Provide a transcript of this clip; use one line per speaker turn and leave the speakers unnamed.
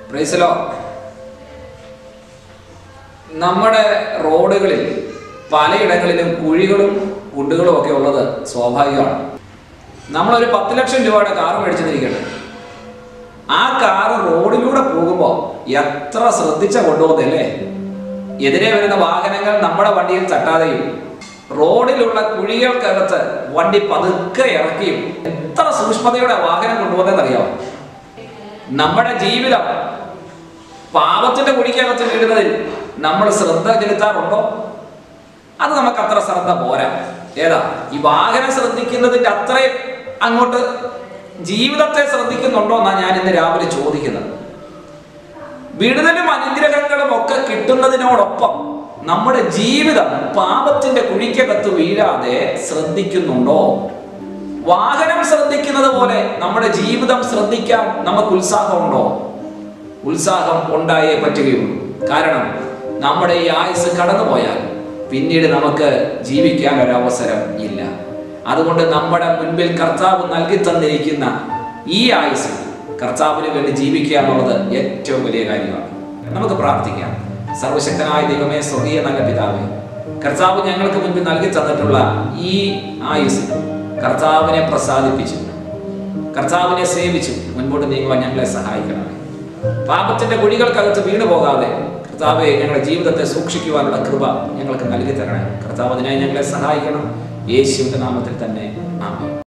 പ്രൈസലോ നമ്മുടെ റോഡുകളിൽ പലയിടങ്ങളിലും കുഴികളും കുണ്ടുകളും ഒക്കെ ഉള്ളത് സ്വാഭാവികമാണ് നമ്മളൊരു പത്ത് ലക്ഷം രൂപയുടെ കാർ മേടിച്ചെന്നിരിക്കട്ടെ ആ കാറ് റോഡിലൂടെ പോകുമ്പോൾ എത്ര ശ്രദ്ധിച്ച കൊണ്ടുപോകുന്നല്ലേ എതിരെ വരുന്ന വാഹനങ്ങൾ നമ്മുടെ വണ്ടിയിൽ തട്ടാതെയും റോഡിലുള്ള കുഴികൾക്കകത്ത് വണ്ടി പതുക്കെ ഇറക്കിയും എത്ര സൂക്ഷ്മതയോടെ വാഹനം കൊണ്ടുപോകുന്നതെന്നറിയാമോ നമ്മുടെ ജീവിതം പാപത്തിന്റെ കുഴിക്കകത്ത് വീഴുന്നതിൽ നമ്മൾ ശ്രദ്ധ ചെലുത്താറുണ്ടോ അത് നമുക്ക് അത്ര ശ്രദ്ധ പോരാ ഏതാ ഈ വാഹനം ശ്രദ്ധിക്കുന്നതിന്റെ അത്രയും അങ്ങോട്ട് ജീവിതത്തെ ശ്രദ്ധിക്കുന്നുണ്ടോ എന്നാ ഞാൻ ഇന്ന് രാവിലെ ചോദിക്കുന്നത് വിടുതലും അനുഗ്രഹങ്ങളും ഒക്കെ കിട്ടുന്നതിനോടൊപ്പം നമ്മുടെ ജീവിതം പാപത്തിന്റെ കുഴിക്കകത്ത് വീഴാതെ ശ്രദ്ധിക്കുന്നുണ്ടോ വാഹനം ശ്രദ്ധിക്കുന്നത് പോലെ നമ്മുടെ ജീവിതം ശ്രദ്ധിക്കാൻ നമുക്ക് ഉത്സാഹമുണ്ടോ ഉത്സാഹം ഉണ്ടായേ പറ്റുകയുള്ളൂ കാരണം നമ്മുടെ ഈ ആയുസ് കടന്നുപോയാൽ പിന്നീട് നമുക്ക് ജീവിക്കാൻ ഒരു അവസരം ഇല്ല അതുകൊണ്ട് നമ്മുടെ മുൻപിൽ കർത്താവ് നൽകി തന്നിരിക്കുന്ന ഈ ആയുസ് കർത്താവിന് വേണ്ടി ജീവിക്കുക എന്നുള്ളത് ഏറ്റവും വലിയ കാര്യമാണ് നമുക്ക് പ്രാർത്ഥിക്കാം സർവശക്തനായ ദൈവമേ സ്വർഗീയ നല്ല പിതാവേ കർത്താവ് ഞങ്ങൾക്ക് മുൻപിൽ നൽകി തന്നിട്ടുള്ള ഈ ആയുസ് കർത്താവിനെ പ്രസാദിപ്പിച്ചു കർത്താവിനെ സേവിച്ചു മുൻപോട്ട് നീങ്ങുവാൻ ഞങ്ങളെ സഹായിക്കണമേ പാപത്തിന്റെ കുഴികൾക്കകത്ത് വീണു പോകാതെ കർത്താവെ ഞങ്ങളുടെ ജീവിതത്തെ സൂക്ഷിക്കുവാനുള്ള കൃപ ഞങ്ങൾക്ക് നൽകി തരണേ കർത്താവ് അതിനായി ഞങ്ങളെ സഹായിക്കണം യേശുവിന്റെ നാമത്തിൽ തന്നെ ആമേൻ